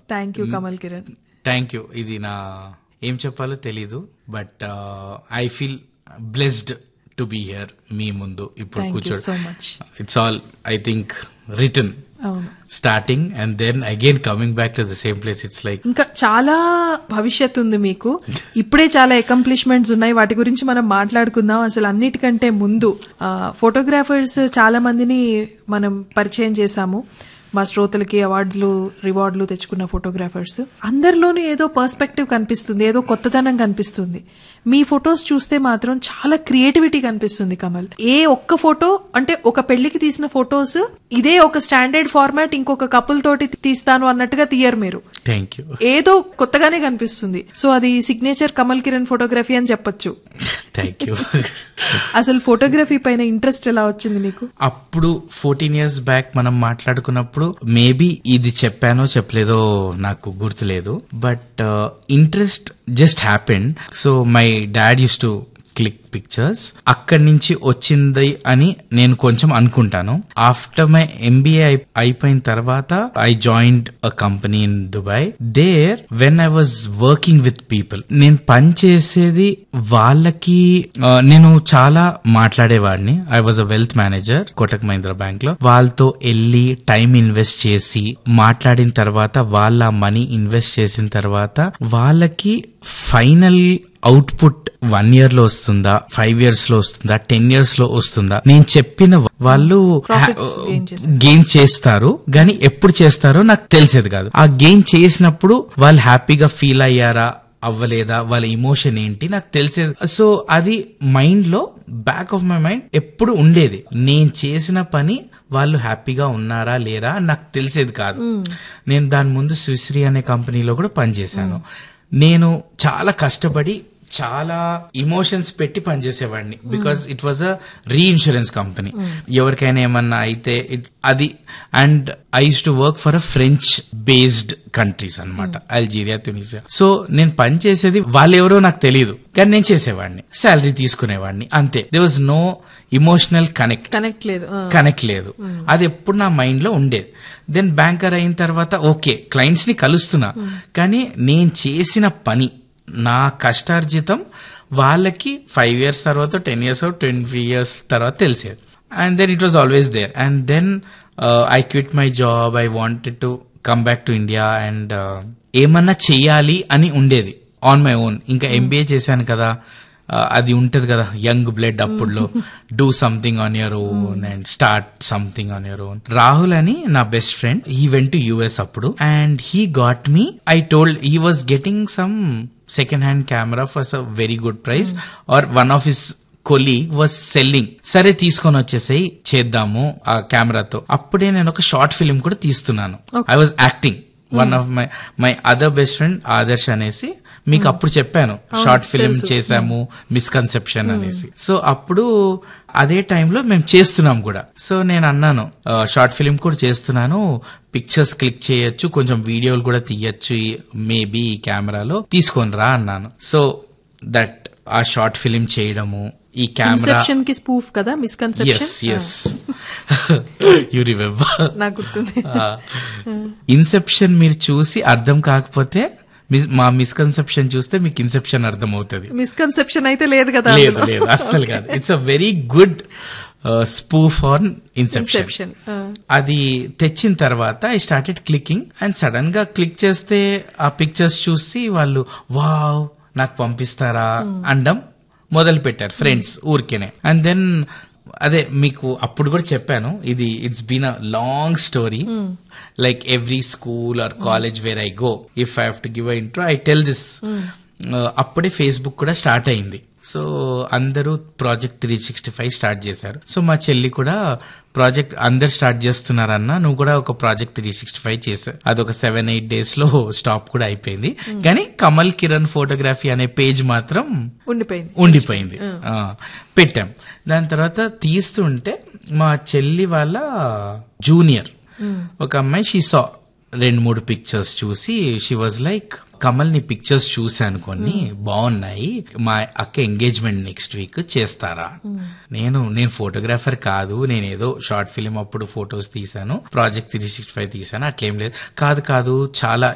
Thank you Kamal Kiran thank you ఇది నా ఏం చెప్పాలో తెలీదు but I feel blessed to be here మీ ముందు ఇప్పుడు థ్యాంక్ యూ కూర్చోడు so much it's all I think return అవును starting and then again coming back to the same place it's like ఇంకా చాలా భవిష్యత్తు ఉంది మీకు ఇప్పుడే చాలా అకంప్లిష్మెంట్స్ ఉన్నాయి వాటి గురించి మనం మాట్లాడుకుందాం అసలు అన్నిటికంటే ముందు ఫోటోగ్రాఫర్స్ చాలా మందిని మనం పరిచయం చేశాము మా శ్రోతలకి అవార్డులు రివార్డులు తెచ్చుకున్న ఫోటోగ్రాఫర్స్ అందరిలోనూ ఏదో పర్స్పెక్టివ్ కనిపిస్తుంది ఏదో కొత్తదనం కనిపిస్తుంది మీ ఫొటోస్ చూస్తే మాత్రం చాలా క్రియేటివిటీ కనిపిస్తుంది కమల్ ఏ ఒక్క ఫోటో అంటే ఒక పెళ్లికి తీసిన ఫొటోస్ ఇదే ఒక స్టాండర్డ్ ఫార్మాట్ ఇంకొక కపుల్ తోటి తీస్తాను అన్నట్టుగా తీయరు మీరు థ్యాంక్ యూ ఏదో కొత్తగానే కనిపిస్తుంది సో అది సిగ్నేచర్ కమల్ కిరణ్ ఫోటోగ్రఫీ అని చెప్పొచ్చు థ్యాంక్ యూ అసలు ఫోటోగ్రఫీ పైన ఇంట్రెస్ట్ ఎలా వచ్చింది మీకు అప్పుడు ఫోర్టీన్ ఇయర్స్ బ్యాక్ మనం మాట్లాడుకున్నప్పుడు మేబీ ఇది చెప్పానో చెప్పలేదో నాకు గుర్తులేదు but interest just happened so my dad used to click pictures అక్కడి నుంచి వచ్చింది అని నేను కొంచెం అనుకుంటాను ఆఫ్టర్ మై ఎంబీఏ అయిపోయిన తర్వాత I joined a company in Dubai there when I was working with people నేను పని చేసేది వాళ్ళకి ఆ, నేను చాలా మాట్లాడేవాడిని I was a wealth manager Kotak Mahindra bank లో వాళ్ళతో వెళ్ళి టైం ఇన్వెస్ట్ చేసి మాట్లాడిన తర్వాత వాళ్ళ మనీ ఇన్వెస్ట్ చేసిన తర్వాత వాళ్ళకి ఫైనల్ అవుట్పుట్ వన్ ఇయర్ లో వస్తుందా ఫైవ్ ఇయర్స్ లో వస్తుందా టెన్ ఇయర్స్ లో వస్తుందా నేను చెప్పిన వాళ్ళు Profits gain చేశారు. గెయిన్ చేస్తారు గాని ఎప్పుడు చేస్తారో నాకు తెలిసేది కాదు ఆ గెయిన్ చేసినప్పుడు వాళ్ళు హ్యాపీగా ఫీల్ అయ్యారా అవ్వలేదా వాళ్ళ ఇమోషన్ ఏంటి నాకు తెలిసేది సో అది మైండ్ లో బ్యాక్ ఆఫ్ మై మైండ్ ఎప్పుడు ఉండేది నేను చేసిన పని వాళ్ళు హ్యాపీగా ఉన్నారా లేరా అని నాకు తెలిసేది కాదు నేను దాని ముందు స్విస్రీ అనే కంపెనీలో కూడా పనిచేశాను నేను చాలా కష్టపడి చాలా ఇమోషన్స్ పెట్టి పనిచేసేవాడిని because it was a reinsurance company ఎవరికైనా ఏమన్నా అయితే it- అది and I used to work for a French based countries అన్నమాట అల్జీరియా తునిసియా సో నేను పని చేసేది వాళ్ళెవరో నాకు తెలియదు కానీ నేను చేసేవాడిని శాలరీ తీసుకునేవాడిని అంతే there was no emotional connect connect లేదు ఆ. కనెక్ట్ లేదు అది ఎప్పుడు నా మైండ్ లో ఉండేది దెన్ బ్యాంకర్ అయిన తర్వాత ఓకే క్లయింట్స్ ని కలుస్తున్నా కానీ నేను చేసిన పని నా కష్టార్జితం వాళ్ళకి ఫైవ్ ఇయర్స్ తర్వాత టెన్ ఇయర్స్ ట్వంటీ ఇయర్స్ తర్వాత తెలిసేది and then it was always there and then I quit my job I wanted to come back to India and ఏమన్నా చెయ్యాలి అని ఉండేది ఆన్ మై ఓన్ ఇంకా ఎంబీఏ చేశాను కదా ఆ, అది ఉంటది కదా యంగ్ బ్లడ్ అప్పుడులో do something on your own and start something on your own Rahul అని నా best friend he went to US అప్పుడు and he got me I told he was getting some second hand camera for a very good price or one of his colleague was selling సరే తీసుకొని వచ్చేసాయి చేద్దాము ఆ కెమెరాతో అప్పుడే నేను ఒక షార్ట్ ఫిలిం కూడా తీస్తున్నాను I was acting one of my my other best friend Adarsh అనేసి మీకు అప్పుడు చెప్పాను షార్ట్ ఫిలిం చేశాము మిస్కన్సెప్షన్ అనేసి సో అప్పుడు అదే టైంలో మేము చేస్తున్నాం కూడా సో నేను అన్నాను షార్ట్ ఫిలిం కూడా చేస్తున్నాను పిక్చర్స్ క్లిక్ చేయొచ్చు కొంచెం వీడియోలు కూడా తీయచ్చు మేబీ ఈ కెమెరాలో తీసుకొని రా అన్నాను సో దట్ ఆ షార్ట్ ఫిలిం చేయడము ఈ కెమెరా ఇన్సెప్షన్ కి స్పూఫ్ కదా misconception yes yes you remember నాకు గుర్తుంది ఇన్సెప్షన్ మీరు చూసి అర్థం కాకపోతే మిస్- మా మిస్కన్సెప్షన్ చూస్తే మీకు ఇన్సెప్షన్ అర్థం అవుతుంది మిస్కన్సెప్షన్ అయితే లేదు కదా లేదు అందులో. లేదు అస్సలు కాదు it's a very good spoof on Inception Inception, ఆ. అది తెచ్చిన తర్వాత I started clicking and sudden గా క్లిక్ చేస్తే ఆ పిక్చర్స్ చూసి వాళ్ళు వావ్ నాకు పంపిస్తారా అండం మొదలు పెట్టారు ఫ్రెండ్స్ ఊరికేనే అండ్ దెన్ అదే మీకు అప్పుడు కూడా చెప్పాను ఇది it's been a long story like every school or college where I go if I have to give a intro I tell this అప్పుడే ఫేస్బుక్ కూడా స్టార్ట్ అయింది సో అందరూ project three sixty five start చేశారు సో మా చెల్లి కూడా project అందరు స్టార్ట్ చేస్తున్నారన్న నువ్వు కూడా ఒక ప్రాజెక్ట్ త్రీ సిక్స్టీ ఫైవ్ చేసావు అదొక సెవెన్ ఎయిట్ డేస్ లో స్టాప్ కూడా అయిపోయింది కానీ కమల్ కిరణ్ ఫోటోగ్రఫీ అనే పేజ్ మాత్రం ఉండిపోయింది ఉండిపోయింది ఆ, పెట్టాం దాని తర్వాత తీస్తుంటే మా చెల్లి వాళ్ళ జూనియర్ ఒక అమ్మాయి షీ సా రెండు మూడు పిక్చర్స్ చూసి షీ వాజ్ లైక్ కమల్ ని పిక్చర్స్ చూశాను కొన్ని బాగున్నాయి మా అక్క ఎంగేజ్మెంట్ నెక్స్ట్ వీక్ చేస్తారా నేను నేను ఫోటోగ్రాఫర్ కాదు నేను ఏదో షార్ట్ ఫిలిం అప్పుడు ఫొటోస్ తీసాను ప్రాజెక్ట్ త్రీ సిక్స్టీ ఫైవ్ తీసాను అట్లేం లేదు కాదు కాదు చాలా